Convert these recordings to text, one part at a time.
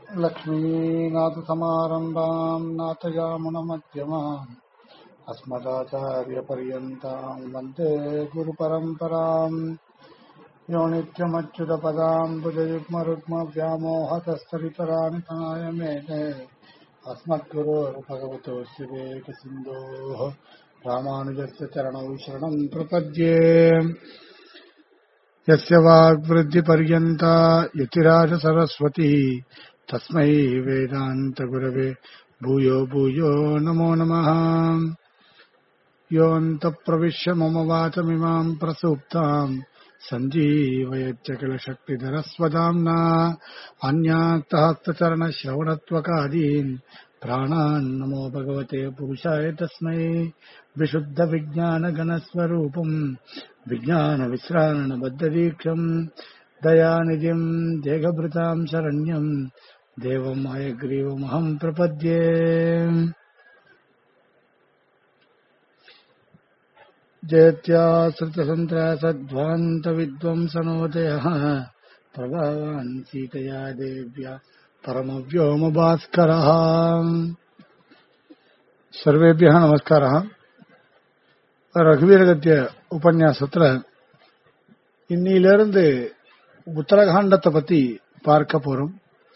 लक्ष्मीनाथसमारम्भाम् नाथयामुनमध्यमाम् अस्मदाचार्यपर्यन्ताम् वन्दे गुरुपरम्पराम् यो नित्यमच्युतपदाम् भुजयुग्मरुग्मव्यामोहतस्तरितराणि तनाय मेने अस्मद्गुरोर्भगवतोऽस्य वेकसिन्धोः रामानुजस्य चरणौ शरणम् प्रपद्ये यस्य वाग्वृद्धिपर्यन्ता यतिराजसरस्वती तस्मै वेदान्तगुरवे भूयो भूयो नमो नमः योऽन्तप्रविश्य मम वाचमिमाम् प्रसूप्ताम् सञ्जीवयच्च किल शक्तिधरस्वदाम्ना अन्यात्तहस्तचरणश्रवणत्वकादीन् प्राणान् नमो भगवते पुरुषाय तस्मै विशुद्धविज्ञानगणस्वरूपम् विज्ञानविश्राणबद्धदीक्षम् दयानिधिम् देहभृताम् शरण्यम् देवम् हयग्रीवमहम् प्रपद्ये जयत्याश्रितसन्त्रासध्वान्तविद्वंसनोदयः प्रभावान् सीतया देव्या परमव्योमभास्करः सर्वेभ्यः नमस्कारः ரகுவீரகத்திய உபன்யாசத்துல இன்னிலிருந்து உத்தரகாண்டத்தை பத்தி பார்க்க போறோம்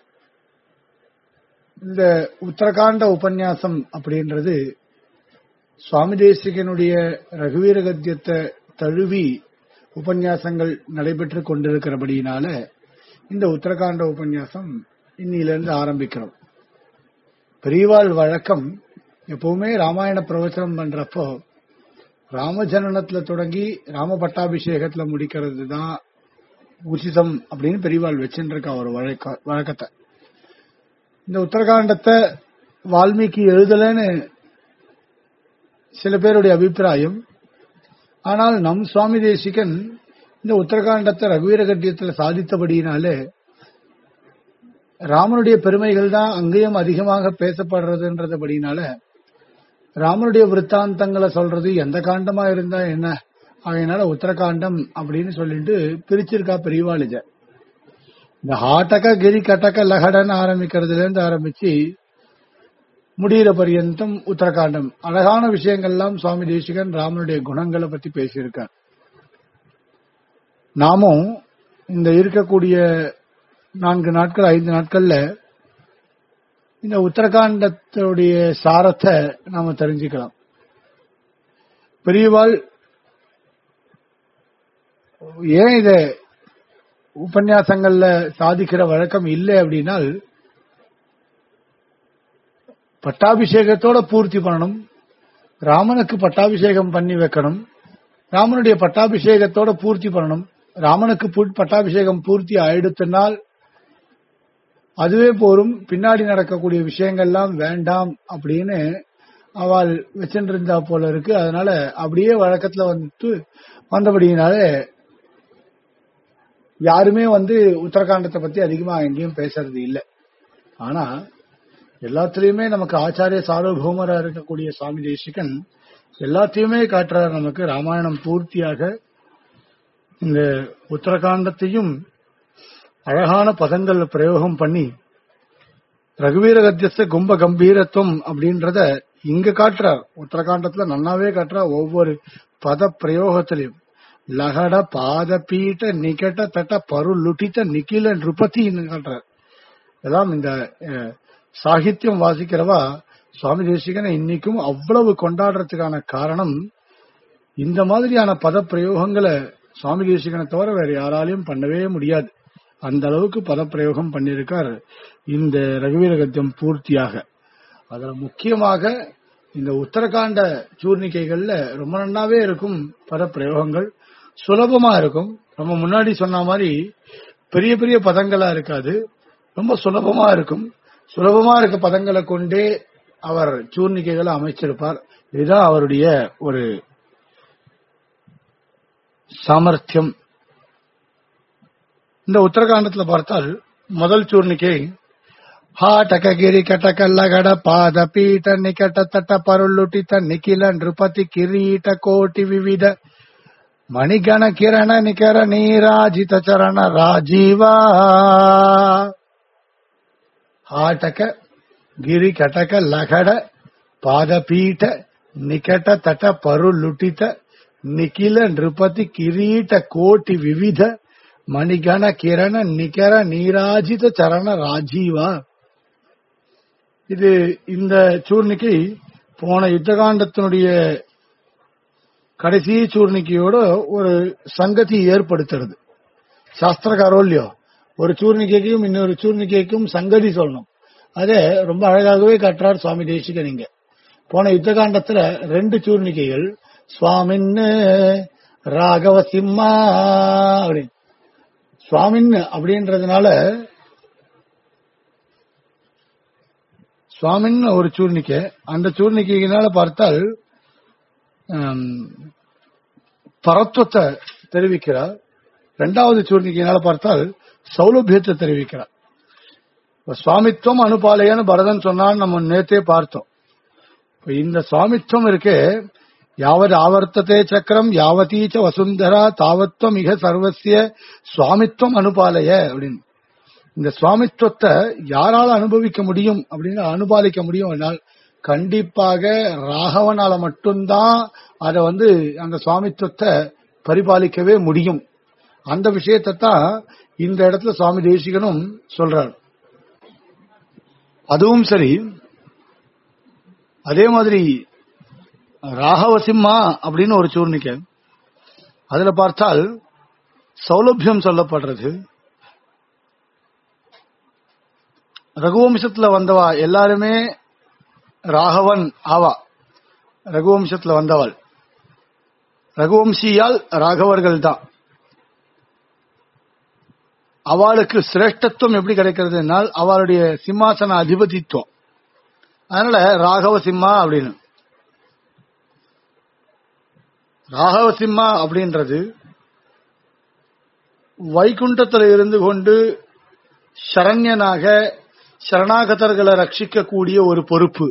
இந்த உத்தரகாண்ட உபன்யாசம் அப்படின்றது சுவாமி தேசிகனுடைய ரகுவீர கத்தியத்தை தழுவி உபன்யாசங்கள் நடைபெற்று கொண்டிருக்கிறபடியினால இந்த உத்தரகாண்ட உபன்யாசம் இன்னிலிருந்து ஆரம்பிக்கிறோம் பெரியவாள் வழக்கம் எப்பவுமே ராமாயண பிரவச்சனம் பண்றப்போ ராமஜனனத்துல தொடங்கி ராம பட்டாபிஷேகத்துல முடிக்கிறது தான் உச்சிதம் அப்படின்னு பெரியவாள் வச்சுருக்க ஒரு வழக்க வழக்கத்தை இந்த உத்தரகாண்டத்தை வால்மீகி எழுதலன்னு சில பேருடைய அபிப்பிராயம் ஆனால் நம் சுவாமி தேசிகன் இந்த உத்தரகாண்டத்தை ரகுவீர கட்டியத்தில் சாதித்தபடியினாலே ராமனுடைய பெருமைகள் தான் அங்கேயும் அதிகமாக பேசப்படுறதுன்றதுபடினால ராமனுடைய விற்த்தாந்தங்களை சொல்றது எந்த காண்டமா இருந்தா என்ன அதனால உத்தரகாண்டம் அப்படின்னு சொல்லிட்டு பிரிச்சிருக்கா பெரியவாளிஜ இந்த ஹாட்டக கிரி கட்டக லகடன்னு ஆரம்பிக்கிறதுல இருந்து ஆரம்பிச்சு முடிகிற பரியந்தம் உத்தரகாண்டம் அழகான விஷயங்கள்லாம் சுவாமி தேசிகன் ராமனுடைய குணங்களை பத்தி பேசியிருக்கார் நாமும் இந்த இருக்கக்கூடிய நான்கு நாட்கள் ஐந்து நாட்கள்ல இந்த உத்தரகாண்டத்துடைய சாரத்தை நாம தெரிஞ்சுக்கலாம் பெரியவாள் ஏன் இத உபன்யாசங்கள்ல சாதிக்கிற வழக்கம் இல்லை அப்படின்னால் பட்டாபிஷேகத்தோட பூர்த்தி பண்ணணும் ராமனுக்கு பட்டாபிஷேகம் பண்ணி வைக்கணும் ராமனுடைய பட்டாபிஷேகத்தோட பூர்த்தி பண்ணணும் ராமனுக்கு பட்டாபிஷேகம் பூர்த்தி ஆயிடுத்தினால் அதுவே போரும் பின்னாடி நடக்கக்கூடிய விஷயங்கள்லாம் வேண்டாம் அப்படின்னு அவள் வச்சுருந்தா போல இருக்கு அதனால அப்படியே வழக்கத்துல வந்துட்டு வந்தபடியினால யாருமே வந்து உத்தரகாண்டத்தை பத்தி அதிகமா எங்கேயும் பேசுறது இல்லை ஆனா எல்லாத்துலயுமே நமக்கு ஆச்சாரிய சார்வபௌமரா இருக்கக்கூடிய சுவாமி தேசிகன் எல்லாத்தையுமே காட்டுறார் நமக்கு ராமாயணம் பூர்த்தியாக இந்த உத்தரகாண்டத்தையும் அழகான பதங்கள் பிரயோகம் பண்ணி ரகுவீர கத்தியஸ்த கும்ப கம்பீரத்துவம் அப்படின்றத இங்க காட்டுறார் உத்தரகாண்டத்துல நன்னாவே காட்டுறார் ஒவ்வொரு பத பிரயோகத்திலையும் லகட பாத பீட்ட நிகட்ட தட்ட பரு லுட்டித்த நிக்கில நிருபத்தின்னு காட்டுறார் எல்லாம் இந்த சாகித்யம் வாசிக்கிறவா சுவாமி தேசிகனை இன்னைக்கும் அவ்வளவு கொண்டாடுறதுக்கான காரணம் இந்த மாதிரியான பத பிரயோகங்களை சுவாமி தேசிகனை தவிர வேற யாராலையும் பண்ணவே முடியாது அந்த அளவுக்கு பதப்பிரயோகம் பண்ணியிருக்கார் இந்த ரகுவீர கத்தியம் பூர்த்தியாக அதுல முக்கியமாக இந்த உத்தரகாண்ட சூர்ணிக்கைகள்ல ரொம்ப நன்னாவே இருக்கும் பதப்பிரயோகங்கள் சுலபமா இருக்கும் நம்ம முன்னாடி சொன்ன மாதிரி பெரிய பெரிய பதங்களா இருக்காது ரொம்ப சுலபமா இருக்கும் சுலபமா இருக்க பதங்களை கொண்டே அவர் சூர்ணிக்கைகளை அமைச்சிருப்பார் இதுதான் அவருடைய ஒரு சாமர்த்தியம் இந்த உத்தரகாண்டத்துல பார்த்தால் முதல் சூர்ணிக்கை ಹಾಟಕಗಿರಿ ಕಟಕಲ್ಲಗಡ ಪಾದ ಪೀಠ ನಿಕಟ ತಟ ಪರುಳುಟಿತ ನಿಖಿಲ ನೃಪತಿ ಕಿರೀಟ ಕೋಟಿ ವಿವಿಧ ಮಣಿಗಣ ಕಿರಣ ನಿಕರ ನೀರಾಜಿತ ಚರಣ ರಾಜೀವ ஆட்டக ಗಿರಿ ಕಟಕ ಲಘಡ ಪಾದಪೀಠ ನಿಕಟ ತಟ ಪರುಲುಟಿತ ನಿಖಿಲ ನೃಪತಿ ಕಿರೀಟ ಕೋಟಿ ವಿವಿಧ ಮಣಿಗಣ ಕಿರಣ ನಿಕರ ನೀರಾಜಿತ ಚರಣ ರಾಜೀವ இது இந்த சூர்ணிக்கை போன யுத்தகாண்டத்தினுடைய கடைசி சூர்ணிக்கையோட ஒரு சங்கதி ஏற்படுத்துறது சாஸ்திரகாரோல்யோ ஒரு சூர்ணிக்கைக்கும் இன்னொரு சூர்ணிக்கைக்கும் சங்கதி சொல்லணும் அதே ரொம்ப அழகாகவே காட்டுறார் சுவாமி தேசிகன் இங்க போன யுத்தகாண்டத்துல ரெண்டு சூர்ணிக்கைகள் சுவாமின்னு ராகவ சிம்மா அப்படின்னு சுவாமின்னு அப்படின்றதுனால சுவாமின்னு ஒரு சூர்ணிக்கை அந்த சூர்ணிக்கையினால பார்த்தால் ஆம், பரத்துவத்தை தெரிவிக்கிறார் இரண்டாவது சூர்ணிக்கையினால பார்த்தால் சௌலபியத்தை தெரிவிக்கிறார் இப்ப சுவாமித்துவம் அனுபாலையன்னு பரதன் சொன்னான்னு நம்ம நேத்தே பார்த்தோம் இப்ப இந்த சுவாமித்துவம் இருக்கே யாவது ஆவர்த்ததே சக்கரம் யாவதீச்ச வசுந்தரா தாவத்வம் மிக சர்வசிய சுவாமித்துவம் அனுபாலைய அப்படின்னு இந்த சுவாமித்துவத்தை யாரால அனுபவிக்க முடியும் அப்படின்னு அனுபாலிக்க முடியும் என்னால் கண்டிப்பாக ராகவனால மட்டும்தான் அதை வந்து அந்த சுவாமித்துவத்தை பரிபாலிக்கவே முடியும் அந்த விஷயத்தை தான் இந்த இடத்துல சுவாமி தேசிகனும் சொல்றார் அதுவும் சரி அதே மாதிரி ராகவசிம்மா அப்படின்னு ஒரு சூர்ணிக்கை அதுல பார்த்தால் சௌலபியம் சொல்லப்படுறது ரகுவம்சத்துல வந்தவா எல்லாருமே ராகவன் ஆவா ரகுவம்சத்துல வந்தவள் ரகுவம்சியால் ராகவர்கள் தான் அவளுக்கு சிரேஷ்டத்துவம் எப்படி கிடைக்கிறதுனால் அவளுடைய சிம்மாசன அதிபதித்துவம் அதனால ராகவ சிம்மா அப்படின்னு ராகவ சிம்மா அப்படின்றது வைகுண்டத்துல இருந்து கொண்டு சரண்யனாக சரணாகதர்களை ரட்சிக்கக்கூடிய ஒரு பொறுப்பு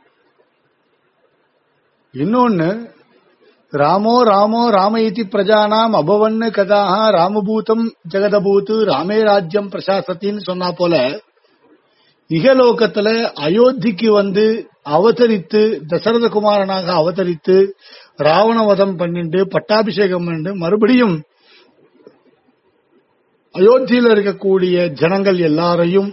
இன்னொன்னு ராமோ ராமோ ராம இதி பிரஜானாம் அபவன்னு கதாக ராமபூதம் ஜெகதபூத்து ராமே ராஜ்யம் பிரசாசத்தின்னு சொன்னா போல இகலோகத்துல அயோத்திக்கு வந்து அவதரித்து தசரத குமாரனாக அவதரித்து ராவணவதம் பண்ணிட்டு பட்டாபிஷேகம் பண்ணிட்டு மறுபடியும் அயோத்தியில இருக்கக்கூடிய ஜனங்கள் எல்லாரையும்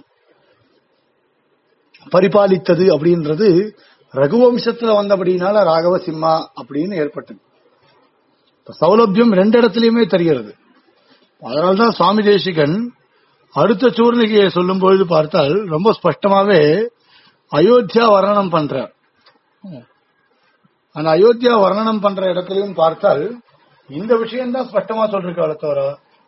பரிபாலித்தது அப்படின்றது ரகுவம்சத்துல வந்தபடினால ராகவ சிம்மா அப்படின்னு ஏற்பட்டது இப்ப சௌலபியம் ரெண்டு இடத்துலயுமே தெரிகிறது அதனால்தான் சுவாமி தேசிகன் அடுத்த சூர்ணிகையை சொல்லும் பொழுது பார்த்தால் ரொம்ப ஸ்பஷ்டமாவே அயோத்தியா வர்ணனம் பண்றார் அந்த அயோத்தியா வர்ணனம் பண்ற இடத்துலயும் பார்த்தால் இந்த விஷயம் தான் ஸ்பஷ்டமா சொல்லிருக்காள் தவிர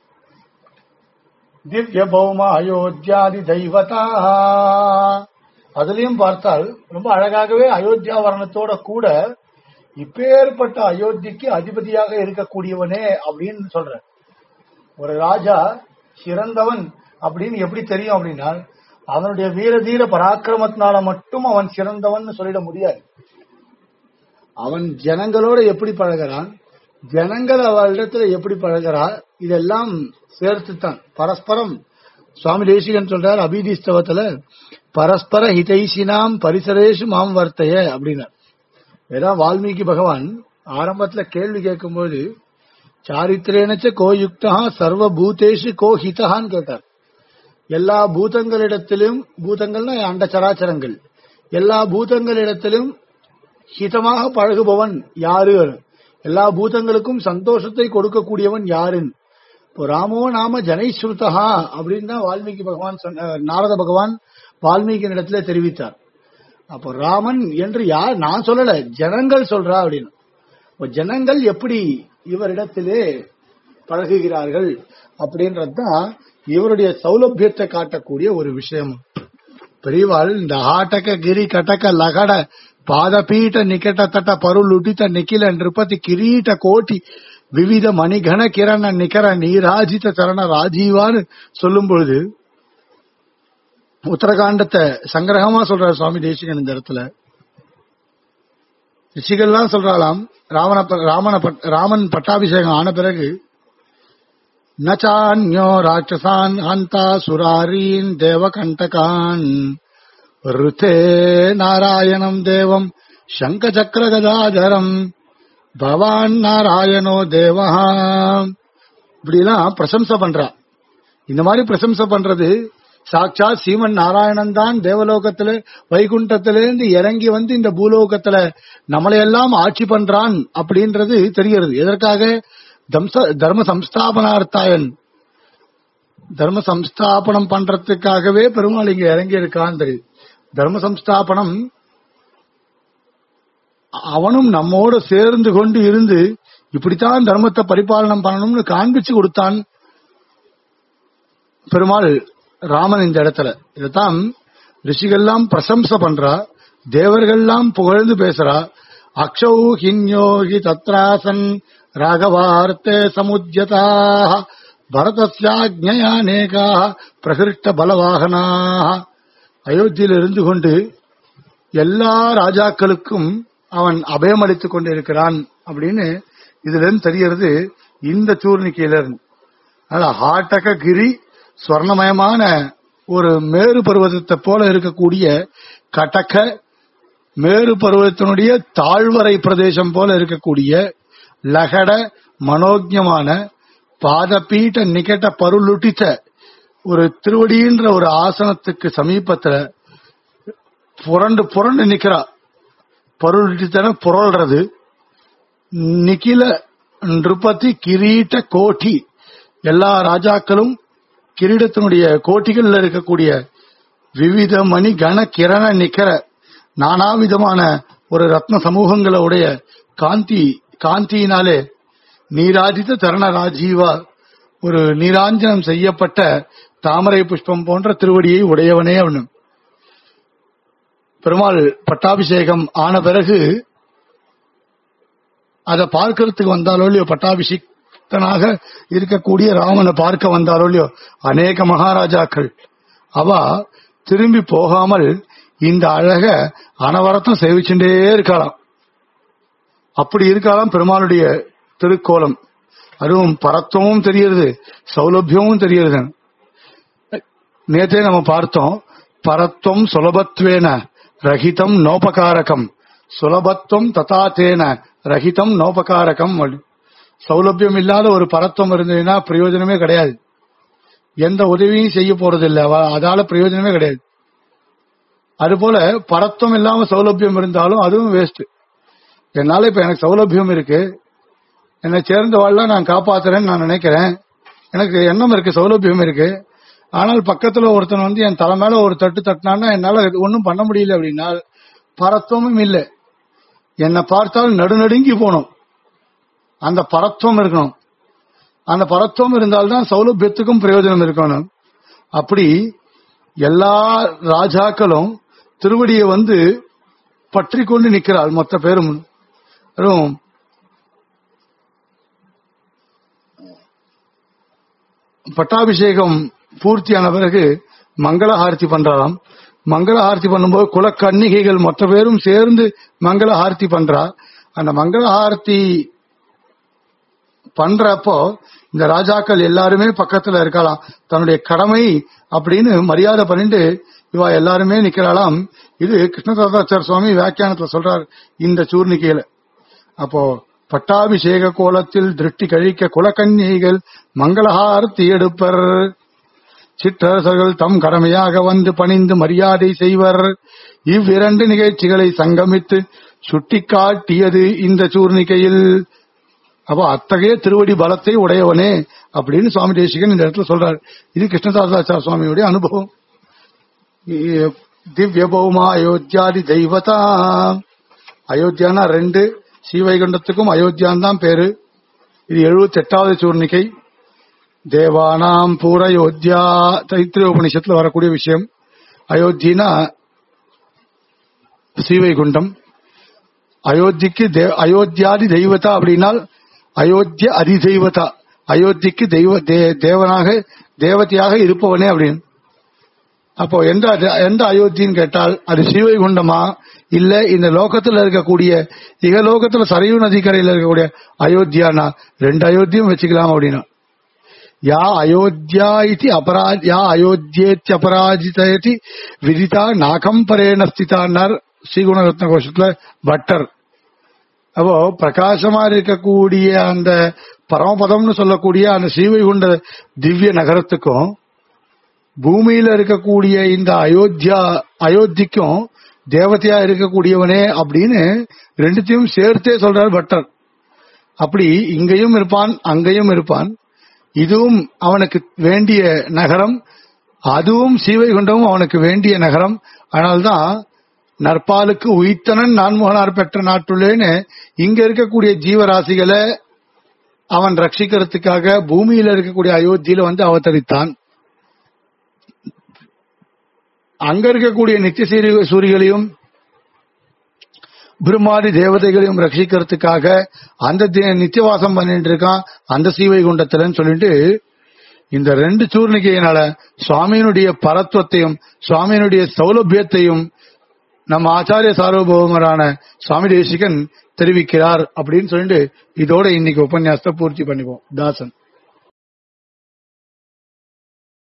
திவ்ய பௌம அயோத்தியாதி தெய்வதா அதுலயும் பார்த்தால் ரொம்ப அழகாகவே அயோத்தியா வர்ணத்தோட கூட இப்பேற்பட்ட அயோத்திக்கு அதிபதியாக இருக்கக்கூடியவனே அப்படின்னு சொல்ற ஒரு ராஜா சிறந்தவன் அப்படின்னு எப்படி தெரியும் அப்படின்னா அவனுடைய வீர தீர பராக்கிரமத்தினால மட்டும் அவன் சிறந்தவன் சொல்லிட முடியாது அவன் ஜனங்களோட எப்படி பழகிறான் ஜனங்கள் அவளிடத்துல எப்படி பழகிறா இதெல்லாம் சேர்த்துத்தான் பரஸ்பரம் சுவாமி தேசிகன் சொல்றார் அபிதிஸ்தவத்துல பரஸ்பர ஹிதைசினாம் பரிசரேஷு மாம் வர்த்தைய அப்படின்னா ஏதா வால்மீகி பகவான் ஆரம்பத்துல கேள்வி கேட்கும்போது சாரித்திரேனச்ச கோ யுக்தா சர்வ பூதேஷு கோ ஹிதஹான்னு கேட்டார் எல்லா பூதங்களிடத்திலும் பூதங்கள்னா அண்ட சராச்சரங்கள் எல்லா பூதங்களிடத்திலும் ஹிதமாக பழகுபவன் யாரு எல்லா பூதங்களுக்கும் சந்தோஷத்தை கொடுக்கக்கூடியவன் யாருன்னு இப்போ ராமோ நாம ஜனைஸ்ருதா அப்படின்னு தான் வால்மீகி பகவான் சொன்ன நாரத பகவான் வால்மீகி இடத்துல தெரிவித்தார் அப்போ ராமன் என்று யார் நான் சொல்லல ஜனங்கள் சொல்றா அப்படின்னு இப்போ ஜனங்கள் எப்படி இவரிடத்திலே பழகுகிறார்கள் அப்படின்றதுதான் இவருடைய சௌலபியத்தை காட்டக்கூடிய ஒரு விஷயம் பெரியவாள் இந்த ஆட்டக கிரி கட்டக லகட பாதபீட்ட நிக்கட்ட தட்ட பருள் உடித்த நிக்கில நிருபதி கிரீட கோட்டி விவித மணிகண கிரண நிகர நீராஜித சரண ராஜீவான்னு சொல்லும் பொழுது உத்தரகாண்டத்தை சங்கிரகமா சொல்றார் சுவாமி தேசிகன் இந்த இடத்துல ரிஷிகள்லாம் சொல்றாளாம் ராவண ராமன ராமன் பட்டாபிஷேகம் ஆன பிறகு நச்சான்யோ ராட்சசான் அந்தா சுராரீன் தேவகண்டகான் ருத்தே நாராயணம் தேவம் சங்க சக்கர கதாதரம் பவான் நாராயணோ தேவஹா இப்படிலாம் பிரசம்சை பண்றா இந்த மாதிரி பிரசம்சை பண்றது சாட்சாத் சீமன் நாராயணன் தான் தேவலோகத்துல வைகுண்டத்திலிருந்து இறங்கி வந்து இந்த பூலோகத்துல நம்மளையெல்லாம் ஆட்சி பண்றான் அப்படின்றது தெரிகிறது எதற்காக தம்ச- தர்ம சம்ஸ்தாபனார்த்தாயன் தர்ம சம்ஸ்தாபனம் பண்றதுக்காகவே பெருமாள் இங்க இறங்கி இருக்கான்னு தெரியுது தர்ம சம்ஸ்தாபனம் அவனும் நம்மோட சேர்ந்து கொண்டு இருந்து இப்படித்தான் தர்மத்தை பரிபாலனம் பண்ணணும்னு காண்பிச்சு கொடுத்தான் பெருமாள் ராமன் இந்த இடத்துல இதைத்தான் ரிஷிகள்லாம் பிரசம்சை பண்றா தேவர்கள்லாம் புகழ்ந்து பேசுறா அக்ஷௌ ஹின்யோகி தத்ராசன் ராகவார்த்தே சமுஜ்யதா பரதஸ்யாஜ்ஞயானேகா பிரகிருஷ்ட பலவாகனாக அயோத்தியில் இருந்து கொண்டு எல்லா ராஜாக்களுக்கும் அவன் அபயமளித்துக் கொண்டிருக்கிறான் அப்படின்னு இதுல இருந்து தெரியறது இந்த சூர்ணிக்கையில இருந்து அதனால ஹாட்டக கிரி ஸ்வர்ணமயமான ஒரு மேரு பர்வதத்தை போல இருக்கக்கூடிய கடக மேரு பர்வதத்தினுடைய தாழ்வரை பிரதேசம் போல இருக்கக்கூடிய லகட மனோஜமான பாதபீட்ட நிகட்ட பருளுட்டித்த ஒரு திருவடின்ற ஒரு ஆசனத்துக்கு சமீபத்துல புரண்டு புரண்டு நிக்கிறா பருளுட்டித்தன புரள்றது நிகில நிருபதி கிரீட்ட கோட்டி எல்லா ராஜாக்களும் கிரீடத்தினுடைய கோட்டிகள்ல இருக்கக்கூடிய விவித மணி கன கிரண நிக்கர நானாவிதமான ஒரு ரத்ன சமூகங்களுடைய காந்தி காந்தியினாலே நீராஜித தரண ராஜீவா ஒரு நீராஞ்சனம் செய்யப்பட்ட தாமரை புஷ்பம் போன்ற திருவடியை உடையவனே அவனு பெருமாள் பட்டாபிஷேகம் ஆன பிறகு அதை பார்க்கறதுக்கு வந்தாலோ இல்லையோ பட்டாபிஷிக்தனாக இருக்கக்கூடிய ராமனை பார்க்க வந்தாலோ இல்லையோ அநேக மகாராஜாக்கள் அவ திரும்பி போகாமல் இந்த அழக அனவரத்தம் சேவிச்சுட்டே இருக்கலாம் அப்படி இருக்கலாம் பெருமாளுடைய திருக்கோலம் அதுவும் பரத்துவமும் தெரியுது சௌலபியமும் தெரியுது நேத்தே நம்ம பார்த்தோம் பரத்துவம் சுலபத்வேன ரஹிதம் நோபகாரகம் சுலபத்துவம் ததா தேன ரஹிதம் நோபகாரகம் சௌலபியம் இல்லாத ஒரு பரத்துவம் இருந்ததுன்னா பிரயோஜனமே கிடையாது எந்த உதவியும் செய்ய போறதில்லை அவ- அதால பிரயோஜனமே கிடையாது அதுபோல பரத்துவம் இல்லாம சௌலபியம் இருந்தாலும் அதுவும் வேஸ்ட் என்னால இப்ப எனக்கு சௌலபியம் இருக்கு என்னை சேர்ந்தவாழ்லாம் நான் காப்பாத்துறேன்னு நான் நினைக்கிறேன் எனக்கு எண்ணம் இருக்கு சௌலபியம் இருக்கு ஆனால் பக்கத்துல ஒருத்தன் வந்து என் தலை மேல ஒரு தட்டு தட்டினான்னா என்னால ஒன்னும் பண்ண முடியல அப்படின்னா பரத்துவமும் இல்லை என்னை பார்த்தால் நடுநடுங்கி போகணும் அந்த பரத்துவம் இருக்கணும் அந்த பரத்துவம் இருந்தால்தான் சௌலபியத்துக்கும் பிரயோஜனம் இருக்கணும் அப்படி எல்லா ராஜாக்களும் திருவடியை வந்து பற்றி கொண்டு நிற்கிறாள் மொத்த பேரும் அதுவும் பட்டாபிஷேகம் பூர்த்தியான பிறகு மங்கள ஆரத்தி பண்றாராம் மங்கள ஆரத்தி பண்ணும்போது குலக்கன்னிகைகள் மொத்த பேரும் சேர்ந்து மங்கள ஆரத்தி பண்றா அந்த மங்கள ஆரத்தி பண்றப்போ இந்த ராஜாக்கள் எல்லாருமே பக்கத்துல இருக்கலாம் தன்னுடைய கடமை அப்படின்னு மரியாதை பண்ணிட்டு இவா எல்லாருமே நிக்கிறாளாம் இது கிருஷ்ணதாச்சார சுவாமி வியாக்கியானத்துல சொல்றார் இந்த சூர்ணிக்கையில அப்போ பட்டாபிஷேக கோலத்தில் திருஷ்டி கழிக்க குலக்கன்னிகைகள் மங்களஹாரத்தி எடுப்பர் சிற்றரசர்கள் தம் கடமையாக வந்து பணிந்து மரியாதை செய்வர் இவ்விரண்டு நிகழ்ச்சிகளை சங்கமித்து சுட்டிக்காட்டியது இந்த சூர்ணிக்கையில் அப்போ அத்தகைய திருவடி பலத்தை உடையவனே அப்படின்னு சுவாமி தேசிகன் இந்த இடத்துல சொல்றார் இது கிருஷ்ணதாசாச்சார சுவாமியுடைய அனுபவம் இ- திவ்ய பௌமா அயோத்தியாதி தெய்வதா அயோத்தியானா ரெண்டு ஸ்ரீவைகுண்டத்துக்கும் அயோத்தியான் தான் பேரு இது எழுபத்தி எட்டாவது சூர்ணிகை தேவானாம் பூரயோத்தியா தைத்திரிய உபனிஷத்துல வரக்கூடிய விஷயம் அயோத்தினா ஸ்ரீவைகுண்டம் அயோத்திக்கு தே- அயோத்தியாதி தெய்வதா அப்படின்னால் அயோத்திய அதிதெய்வதா அயோத்திக்கு தெய்வ தே- தேவனாக தேவதையாக இருப்பவனே அப்படின்னு அப்போ எந்த அது- எந்த அயோத்தின்னு கேட்டால் அது ஸ்ரீவைகுண்டமா இல்ல இந்த லோகத்துல இருக்கக்கூடிய இகலோகத்துல சரையு நதிக்கரையில் இருக்கக்கூடிய அயோத்தியானா ரெண்டு அயோத்தியும் வச்சுக்கலாம் அப்படின்னா யா அயோத்தியா இது அபரா யா அயோத்தியேத்தி அபராஜிதயதி விதிதா நாகம்பரேண ஸ்திதான்னார் ஸ்ரீகுணரத்ன கோஷத்துல பட்டர் அப்போ பிரகாசமா இருக்கக்கூடிய அந்த பரமபதம்னு சொல்லக்கூடிய அந்த ஸ்ரீவைகுண்ட திவ்ய நகரத்துக்கும் பூமியில இருக்கக்கூடிய இந்த அயோத்தியா அயோத்திக்கும் தேவதையா இருக்கக்கூடியவனே அப்படின்னு ரெண்டுத்தையும் சேர்த்தே சொல்றார் பட்டர் அப்படி இங்கேயும் இருப்பான் அங்கேயும் இருப்பான் இதுவும் அவனுக்கு வேண்டிய நகரம் அதுவும் சீவைகுண்டமும் அவனுக்கு வேண்டிய நகரம் அதனால்தான் நற்பாலுக்கு உயித்தனன் நான்முகனார் பெற்ற நாட்டுள்ளேன்னு இங்க இருக்கக்கூடிய ஜீவராசிகளை அவன் ரட்சிக்கிறதுக்காக பூமியில இருக்கக்கூடிய அயோத்தியில வந்து அவதரித்தான் அங்க இருக்கக்கூடிய நித்திய சீரி- சூரிகளையும் பிரம்மாதி தேவதைகளையும் ரட்சிக்கிறதுக்காக அந்த தே- நித்தியவாசம் பண்ணிட்டு இருக்கான் அந்த சீவைகுண்டத்துலன்னு சொல்லிட்டு இந்த ரெண்டு சூர்ணிகையினால சுவாமியினுடைய பரத்துவத்தையும் சுவாமியினுடைய சௌலபியத்தையும் நம்ம ஆச்சாரிய சார்வபௌமரான சுவாமி தேசிகன் தெரிவிக்கிறார் அப்படின்னு சொல்லிட்டு இதோட இன்னைக்கு உபன்யாசத்தை பூர்த்தி பண்ணிப்போம் தாசன்